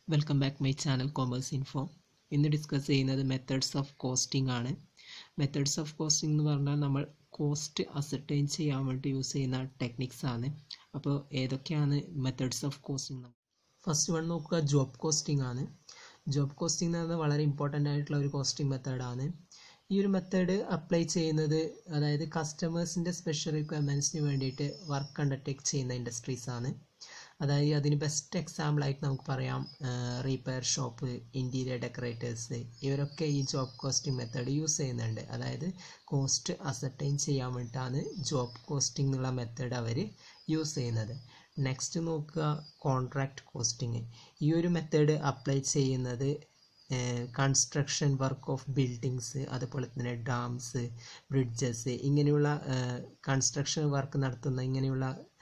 welcome back my channel commerce info ഇന്ന് discuss ചെയ്യുന്നത് methods of costing ആണ് methods of costing എന്ന് പറഞ്ഞാൽ നമ്മൾ കോസ്റ്റ് അസർട്ടൈൻ ചെയ്യാൻ വേണ്ടി യൂസ് ചെയ്യുന്ന ടെക്നിക്സ് ആണ് അപ്പോൾ ഏതൊക്കെയാണ് methods of costing first one നോക്കുക ജോബ് കോസ്റ്റിംഗ് ആണ് ജോബ് കോസ്റ്റിംഗ് എന്ന് പറയുന്നത് വളരെ ഇമ്പോർട്ടൻ്റ് ആയിട്ടുള്ള ഒരു കോസ്റ്റിംഗ് മെത്തേഡാണ് ഈ ഒരു മെത്തേഡ് അപ്ലൈ ചെയ്യുന്നത് അതായത് കസ്റ്റമേഴ്സിൻ്റെ സ്പെഷ്യൽ റിക്വയർമെൻറ്റ്സിന് വേണ്ടിയിട്ട് വർക്ക് അണ്ടർടേക്ക് ചെയ്യുന്ന ഇൻഡസ്ട്രീസ് ആണ് അതായത് അതിന് ബെസ്റ്റ് എക്സാമ്പിൾ ആയിട്ട് നമുക്ക് പറയാം റീപെയർ ഷോപ്പ് ഇൻറ്റീരിയർ ഡെക്കറേറ്റേഴ്സ് ഇവരൊക്കെ ഈ ജോബ് കോസ്റ്റിംഗ് മെത്തേഡ് യൂസ് ചെയ്യുന്നുണ്ട് അതായത് കോസ്റ്റ് അസർട്ടൈൻ ചെയ്യാൻ വേണ്ടിയിട്ടാണ് ജോബ് കോസ്റ്റിംഗ് എന്നുള്ള മെത്തേഡ് അവർ യൂസ് ചെയ്യുന്നത് നെക്സ്റ്റ് നോക്കുക കോൺട്രാക്ട് കോസ്റ്റിംഗ് ഈ ഒരു മെത്തേഡ് അപ്ലൈ ചെയ്യുന്നത് കൺസ്ട്രക്ഷൻ വർക്ക് ഓഫ് ബിൽഡിങ്സ് അതുപോലെ തന്നെ ഡാംസ് ബ്രിഡ്ജസ് ഇങ്ങനെയുള്ള കൺസ്ട്രക്ഷൻ വർക്ക് നടത്തുന്ന ഇങ്ങനെയുള്ള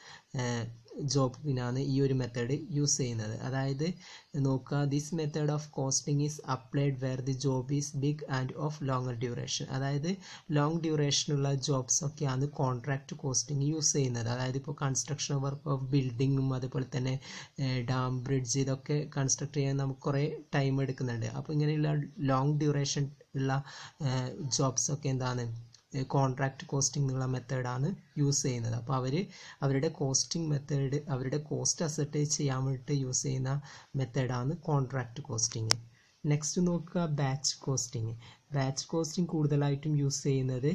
ജോബിനാണ് ഈ ഒരു മെത്തേഡ് യൂസ് ചെയ്യുന്നത് അതായത് നോക്കുക this method of costing is applied where the job is big and of longer duration അതായത് ലോങ് ഡ്യൂറേഷനുള്ള ജോബ്സ് ഒക്കെയാണ് കോൺട്രാക്ട് കോസ്റ്റിംഗ് യൂസ് ചെയ്യുന്നത് അതായത് ഇപ്പോൾ കൺസ്ട്രക്ഷൻ വർക്ക് ഓഫ് ബിൽഡിങ്ങും അതുപോലെ തന്നെ ഡാം ബ്രിഡ്ജ് ഇതൊക്കെ കൺസ്ട്രക്ട് ചെയ്യാൻ നമുക്ക് കുറേ ടൈം എടുക്കുന്നുണ്ട് അപ്പോൾ ഇങ്ങനെയുള്ള ലോങ് ഡ്യൂറേഷൻ ഉള്ള ജോബ്സ് ഒക്കെ എന്താണ് കോൺട്രാക്ട് കോസ്റ്റിംഗ് എന്നുള്ള മെത്തേഡാണ് യൂസ് ചെയ്യുന്നത് അപ്പോൾ അവർ അവരുടെ കോസ്റ്റിംഗ് മെത്തേഡ് അവരുടെ കോസ്റ്റ് അസർട്ടൈൻ ചെയ്യാൻ വേണ്ടിയിട്ട് യൂസ് ചെയ്യുന്ന മെത്തേഡാണ് കോൺട്രാക്ട് കോസ്റ്റിംഗ് നെക്സ്റ്റ് നോക്കുക ബാച്ച് കോസ്റ്റിംഗ് ബാച്ച് കോസ്റ്റിംഗ് കൂടുതലായിട്ടും യൂസ് ചെയ്യുന്നത്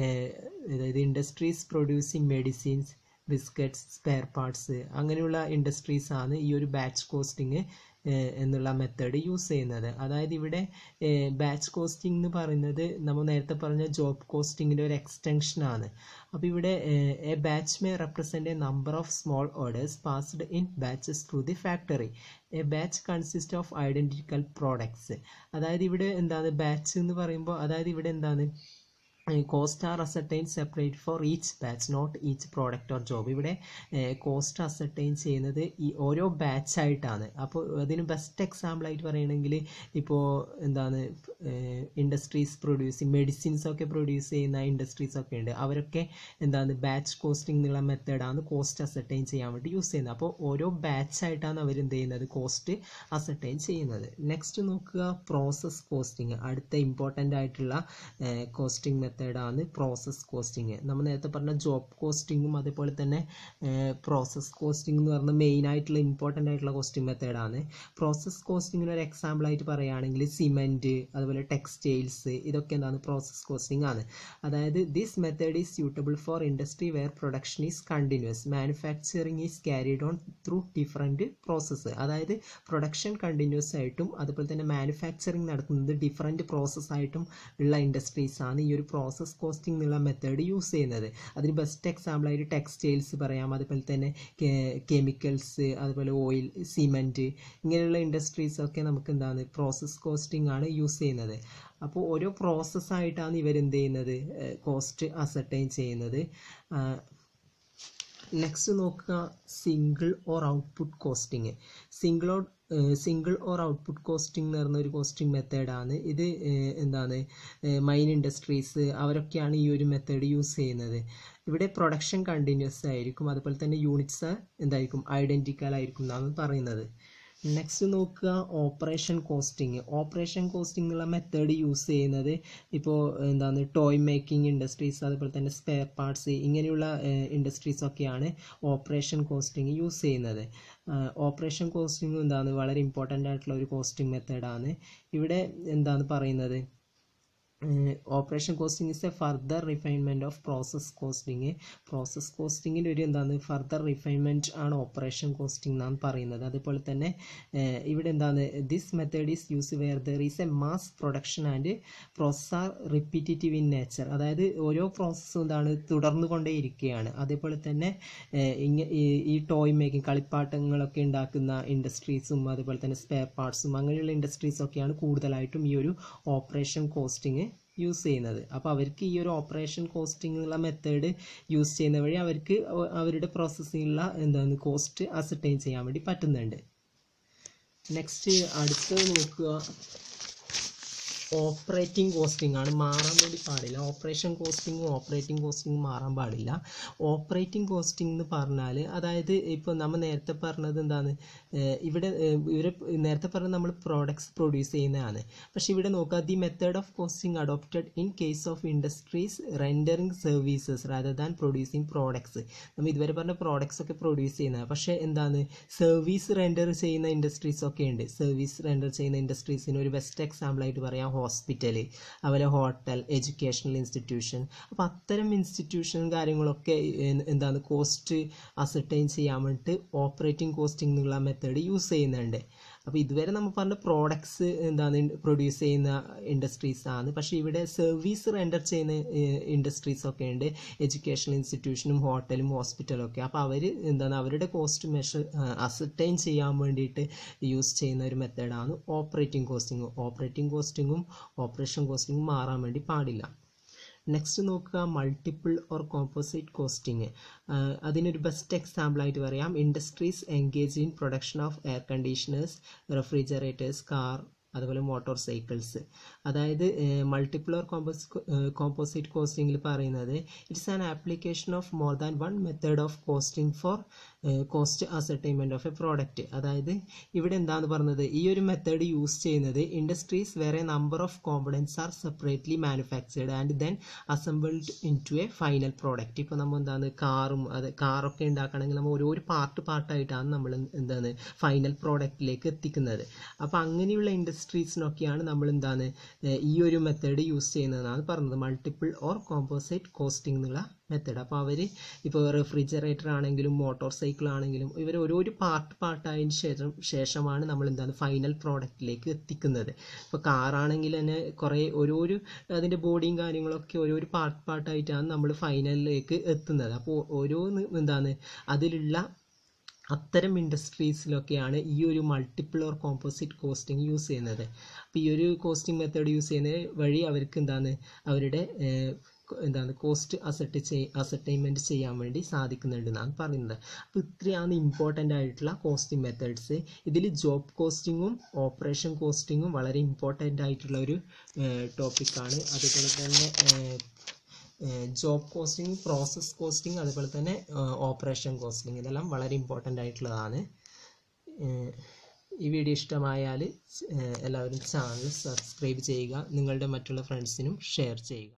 അതായത് industries producing medicines biscuits spare parts അങ്ങനെയുള്ള ഇൻഡസ്ട്രീസ് ആണ് ഈ ഒരു ബാച്ച് കോസ്റ്റിംഗ് എന്നുള്ള മെത്തേഡ് യൂസ് ചെയ്യുന്നത് അതായത് ഇവിടെ ബാച്ച് കോസ്റ്റിംഗ് എന്ന് പറയുന്നത് നമ്മൾ നേരത്തെ പറഞ്ഞ ജോബ് കോസ്റ്റിങ്ങിൻ്റെ ഒരു എക്സ്റ്റൻഷൻ ആണ് അപ്പോൾ ഇവിടെ a batch may represent a number of small orders passed in batches through the factory a batch consist of identical products അതായത് ഇവിടെ എന്താണ് ബാച്ച് എന്ന് പറയുമ്പോൾ അതായത് ഇവിടെ എന്താണ് cost are ascertain separate for each batch not each product or job ഇവിടെ cost ascertain ചെയ്യുന്നത് ഈ ഓരോ ബാച്ച് ആയിട്ടാണ് അപ്പോൾ അതിന് ബെസ്റ്റ് എക്സാമ്പിൾ ആയിട്ട് പറയുകയാണെങ്കിൽ ഇപ്പോൾ എന്താണ് ഇൻഡസ്ട്രീസ് പ്രൊഡ്യൂസ് മെഡിസിൻസ് ഒക്കെ പ്രൊഡ്യൂസ് ചെയ്യുന്ന ഇൻഡസ്ട്രീസ് ഒക്കെ ഉണ്ട് അവരൊക്കെ എന്താണ് ബാച്ച് കോസ്റ്റിംഗ് എന്നുള്ള മെത്തേഡാണ് കോസ്റ്റ് അസർട്ടൈൻ ചെയ്യാൻ വേണ്ടി യൂസ് ചെയ്യുന്നത് അപ്പോൾ ഓരോ ബാച്ച് ആയിട്ടാണ് അവർ എന്ത് ചെയ്യുന്നത് കോസ്റ്റ് അസർട്ടൈൻ ചെയ്യുന്നത് നെക്സ്റ്റ് നോക്കുക പ്രോസസ് കോസ്റ്റിംഗ് അടുത്ത ഇമ്പോർട്ടൻ്റ് ആയിട്ടുള്ള കോസ്റ്റിംഗ് മെത്തേഡ് മെത്തേഡാണ് പ്രോസസ് കോസ്റ്റിംഗ് നമ്മൾ നേരത്തെ പറഞ്ഞ ജോബ് കോസ്റ്റിങ്ങും അതേപോലെ തന്നെ പ്രോസസ് കോസ്റ്റിംഗ് എന്ന് പറഞ്ഞ മെയിൻ ആയിട്ടുള്ള ഇമ്പോർട്ടൻ്റ് ആയിട്ടുള്ള കോസ്റ്റിംഗ് മെത്തേഡാണ് പ്രോസസ് കോസ്റ്റിങ്ങിന് ഒരു എക്സാമ്പിൾ ആയിട്ട് പറയുകയാണെങ്കിൽ സിമെൻറ്റ് അതുപോലെ ടെക്സ്റ്റൈൽസ് ഇതൊക്കെ എന്താണ് പ്രോസസ് കോസ്റ്റിംഗ് ആണ് അതായത് this method is suitable for industry where production is continuous manufacturing is carried on through different process അതായത് പ്രൊഡക്ഷൻ കണ്ടിന്യൂസ് ആയിട്ടും അതുപോലെ തന്നെ മാനുഫാക്ചറിങ് നടത്തുന്നത് ഡിഫറെൻറ്റ് പ്രോസസ് ആയിട്ടും ഉള്ള ഇൻഡസ്ട്രീസ് ആണ് ഈ ഒരു പ്രോസസ് കോസ്റ്റിംഗ് എന്നുള്ള മെത്തേഡ് യൂസ് ചെയ്യുന്നത് അതിന് ബെസ്റ്റ് എക്സാമ്പിൾ ആയിട്ട് ടെക്സ്റ്റൈൽസ് പറയാം അതുപോലെ തന്നെ കെമിക്കൽസ് അതുപോലെ ഓയിൽ സിമെൻറ്റ് ഇങ്ങനെയുള്ള ഇൻഡസ്ട്രീസ് ഒക്കെ നമുക്ക് എന്താണ് പ്രോസസ് കോസ്റ്റിംഗ് ആണ് യൂസ് ചെയ്യുന്നത് അപ്പോൾ ഓരോ പ്രോസസ്സായിട്ടാണ് ഇവരെന്ത് ചെയ്യുന്നത് കോസ്റ്റ് അസർട്ടൈൻ ചെയ്യുന്നത് നെക്സ്റ്റ് നോക്കുക single or output costing single or single or output costing എന്ന് പറയുന്ന ഒരു കോസ്റ്റിംഗ് മെത്തേഡാണ് ഇത് എന്താണ് മൈൻ ഇൻഡസ്ട്രീസ് അവരൊക്കെയാണ് ഈ ഒരു മെത്തേഡ് യൂസ് ചെയ്യുന്നത് ഇവിടെ പ്രൊഡക്ഷൻ കണ്ടിന്യൂസ് ആയിരിക്കും അതുപോലെ തന്നെ യൂണിറ്റ്സ് എന്തായിരിക്കും ഐഡൻറ്റിക്കൽ ആയിരിക്കും എന്നാണ് പറയുന്നത് നെക്സ്റ്റ് നോക്കുക ഓപ്പറേഷൻ കോസ്റ്റിംഗ് ഓപ്പറേഷൻ കോസ്റ്റിംഗ് എന്നുള്ള മെത്തേഡ് യൂസ് ചെയ്യുന്നത് ഇപ്പോൾ എന്താണ് ടോയ് മേക്കിംഗ് ഇൻഡസ്ട്രീസ് അതുപോലെ തന്നെ സ്പെയർ പാർട്സ് ഇങ്ങനെയുള്ള ഇൻഡസ്ട്രീസ് ഒക്കെയാണ് ഓപ്പറേഷൻ കോസ്റ്റിംഗ് യൂസ് ചെയ്യുന്നത് ഓപ്പറേഷൻ കോസ്റ്റിംഗ് എന്താണ് വളരെ ഇമ്പോർട്ടൻ്റ് ആയിട്ടുള്ള ഒരു കോസ്റ്റിംഗ് മെത്തേഡാണ് ഇവിടെ എന്താണ് പറയുന്നത് operation costing is a further refinement of process costing process കോസ്റ്റിങ്ങിൻ്റെ ഒരു എന്താണ് ഫർദർ റിഫൈൻമെൻറ്റ് ആണ് ഓപ്പറേഷൻ കോസ്റ്റിംഗ് എന്നാണ് പറയുന്നത് അതുപോലെ തന്നെ ഇവിടെ എന്താണ് this method is use where there is a mass production and process are repetitive in nature അതായത് ഓരോ പ്രോസസ്സും എന്താണ് തുടർന്നു കൊണ്ടേയിരിക്കുകയാണ് അതേപോലെ തന്നെ ഈ ടോയ് മേക്കിംഗ് കളിപ്പാട്ടങ്ങളൊക്കെ ഉണ്ടാക്കുന്ന ഇൻഡസ്ട്രീസും അതുപോലെ തന്നെ സ്പെയർ പാർട്സും അങ്ങനെയുള്ള ഇൻഡസ്ട്രീസൊക്കെയാണ് കൂടുതലായിട്ടും ഈ ഒരു ഓപ്പറേഷൻ കോസ്റ്റിംഗ് യൂസ് ചെയ്യുന്നത് അപ്പോൾ അവർക്ക് ഈ ഒരു ഓപ്പറേഷൻ കോസ്റ്റിംഗ് എന്നുള്ള മെത്തേഡ് യൂസ് ചെയ്യുന്ന വഴി അവർക്ക് അവരുടെ പ്രോസസ്സിങ്ങിലുള്ള എന്താണ് കോസ്റ്റ് അസർട്ടൈൻ ചെയ്യാൻ വേണ്ടി പറ്റുന്നുണ്ട് നെക്സ്റ്റ് അടുത്തത് നോക്കുക ഓപ്പറേറ്റിംഗ് കോസ്റ്റിംഗ് ആണ് മാറാൻ വേണ്ടി പാടില്ല ഓപ്പറേഷൻ കോസ്റ്റിങ്ങും ഓപ്പറേറ്റിംഗ് കോസ്റ്റിങ്ങും മാറാൻ പാടില്ല ഓപ്പറേറ്റിംഗ് കോസ്റ്റിംഗ് എന്ന് പറഞ്ഞാൽ അതായത് ഇപ്പോൾ നമ്മൾ നേരത്തെ പറഞ്ഞത് എന്താണ് ഏഹ് ഇവിടെ ഇവർ നേരത്തെ പറഞ്ഞത് നമ്മൾ പ്രോഡക്ട്സ് പ്രൊഡ്യൂസ് ചെയ്യുന്നതാണ് പക്ഷേ ഇവിടെ നോക്കുക the method of costing adopted in case of industries rendering services rather than producing products നമ്മൾ ഇതുവരെ പറഞ്ഞ പ്രോഡക്ട്സ് ഒക്കെ പ്രൊഡ്യൂസ് ചെയ്യുന്നത് പക്ഷേ എന്താണ് സർവീസ് റെൻഡർ ചെയ്യുന്ന ഇൻഡസ്ട്രീസ് ഒക്കെ ഉണ്ട് സർവീസ് റെൻഡർ ചെയ്യുന്ന ഇൻഡസ്ട്രീസിന് ഒരു ബെസ്റ്റ് എക്സാമ്പിൾ ആയിട്ട് പറയാം ഹോസ്പിറ്റൽ അതുപോലെ ഹോട്ടൽ എഡ്യൂക്കേഷണൽ ഇൻസ്റ്റിറ്റ്യൂഷൻ അപ്പോൾ അത്തരം ഇൻസ്റ്റിറ്റ്യൂഷൻ കാര്യങ്ങളൊക്കെ ഏഹ് എന്താണ് കോസ്റ്റ് അസർട്ടൈൻ ചെയ്യാൻ വേണ്ടിയിട്ട് ഓപ്പറേറ്റിംഗ് കോസ്റ്റിംഗ് എന്നുള്ള മെത്തേഡ് യൂസ് ചെയ്യുന്നുണ്ട് അപ്പോൾ ഇതുവരെ നമ്മൾ പറഞ്ഞ പ്രോഡക്ട്സ് എന്താണ് പ്രൊഡ്യൂസ് ചെയ്യുന്ന ഇൻഡസ്ട്രീസ് ആണ് പക്ഷേ ഇവിടെ സർവീസ് റെൻഡർ ചെയ്യുന്ന ഇൻഡസ്ട്രീസ് ഒക്കെ ഉണ്ട് എഡ്യൂക്കേഷണൽ ഇൻസ്റ്റിറ്റ്യൂഷനും ഹോട്ടലും ഹോസ്പിറ്റലും ഒക്കെ അപ്പോൾ അവർ എന്താണ് അവരുടെ കോസ്റ്റ് മെഷർ അസർട്ടൈൻ ചെയ്യാൻ വേണ്ടിയിട്ട് യൂസ് ചെയ്യുന്ന ഒരു മെത്തേഡാണ് ഓപ്പറേറ്റിംഗ് കോസ്റ്റിംഗ് ഓപ്പറേറ്റിംഗ് കോസ്റ്റിങ്ങും ഓപ്പറേഷൻ കോസ്റ്റിങ്ങും മാറാൻ വേണ്ടി പാടില്ല നെക്സ്റ്റ് നോക്കുക മൾട്ടിപ്പിൾ ഓർ കോമ്പോസിറ്റ് കോസ്റ്റിംഗ് അതിനൊരു ബെസ്റ്റ് എക്സാമ്പിൾ ആയിട്ട് പറയാം industries engage in production of air conditioners refrigerators car അതുപോലെ മോട്ടോർ സൈക്കിൾസ് അതായത് മൾട്ടിപ്പിൾ ഓർ കോമ്പോസ് കോമ്പോസിറ്റ് കോസ്റ്റിംഗിൽ പറയുന്നത് it's an application of more than one method of costing for cost ascertainment of a product അതായത് ഇവിടെ എന്താണ് പറഞ്ഞത് ഈ ഒരു മെത്തേഡ് യൂസ് ചെയ്യുന്നത് ഇൻഡസ്ട്രീസ് വേറെ number of components are separately manufactured and then assembled into a final product ഇപ്പോൾ നമ്മൾ എന്താണ് കാറും അത് കാറൊക്കെ ഉണ്ടാക്കണമെങ്കിൽ നമ്മൾ ഓരോ പാർട്ട് പാർട്ടായിട്ടാണ് നമ്മൾ എന്താണ് ഫൈനൽ പ്രോഡക്റ്റിലേക്ക് എത്തിക്കുന്നത് അപ്പോൾ അങ്ങനെയുള്ള ഇൻഡസ്ട്രീസിനൊക്കെയാണ് നമ്മൾ എന്താണ് ഈ ഒരു മെത്തേഡ് യൂസ് ചെയ്യുന്നതെന്നാണ് പറഞ്ഞത് മൾട്ടിപ്പിൾ ഓർ കോമ്പോസിറ്റ് കോസ്റ്റിംഗ് എന്നുള്ള മെത്തേഡ് അപ്പോൾ അവർ ഇപ്പോൾ റെഫ്രിജറേറ്റർ ആണെങ്കിലും മോട്ടോർ സൈക്കിൾ ആണെങ്കിലും ഇവർ ഓരോരു പാർട്ട് പാർട്ടായതിനു ശേഷം ശേഷമാണ് നമ്മൾ എന്താണ് ഫൈനൽ പ്രോഡക്റ്റിലേക്ക് എത്തിക്കുന്നത് ഇപ്പോൾ കാറാണെങ്കിൽ തന്നെ കുറേ ഓരോരു അതിൻ്റെ ബോഡിയും കാര്യങ്ങളൊക്കെ ഓരോരു പാർട്ട് പാർട്ടായിട്ടാണ് നമ്മൾ ഫൈനലിലേക്ക് എത്തുന്നത് അപ്പോൾ ഓരോന്ന് എന്താണ് അതിലുള്ള അത്തരം ഇൻഡസ്ട്രീസിലൊക്കെയാണ് ഈ ഒരു multiple or composite costing use ചെയ്യുന്നത് അപ്പോൾ ഈ ഒരു കോസ്റ്റിംഗ് മെത്തേഡ് യൂസ് ചെയ്യുന്നത് വഴി അവർക്ക് എന്താണ് അവരുടെ എന്താണ് കോസ്റ്റ് അസെറ്റ് ചെയ് അസർട്ടൈൻമെൻറ്റ് ചെയ്യാൻ വേണ്ടി സാധിക്കുന്നുണ്ടെന്നാണ് പറയുന്നത് അപ്പോൾ ഇത്രയാണ് ഇമ്പോർട്ടൻ്റ് ആയിട്ടുള്ള കോസ്റ്റിംഗ് മെത്തേഡ്സ് ഇതിൽ ജോബ് കോസ്റ്റിങ്ങും ഓപ്പറേഷൻ കോസ്റ്റിങ്ങും വളരെ ഇമ്പോർട്ടൻ്റ് ആയിട്ടുള്ള ഒരു ടോപ്പിക്കാണ് അതുപോലെ തന്നെ ജോബ് കോസ്റ്റിംഗ് പ്രോസസ് കോസ്റ്റിംഗ് അതുപോലെ തന്നെ ഓപ്പറേഷൻ കോസ്റ്റിംഗ് ഇതെല്ലാം വളരെ ഇമ്പോർട്ടൻ്റ് ആയിട്ടുള്ളതാണ് ഈ വീഡിയോ ഇഷ്ടമായാൽ എല്ലാവരും ചാനൽ സബ്സ്ക്രൈബ് ചെയ്യുക നിങ്ങളുടെ മറ്റുള്ള ഫ്രണ്ട്സിനും ഷെയർ ചെയ്യുക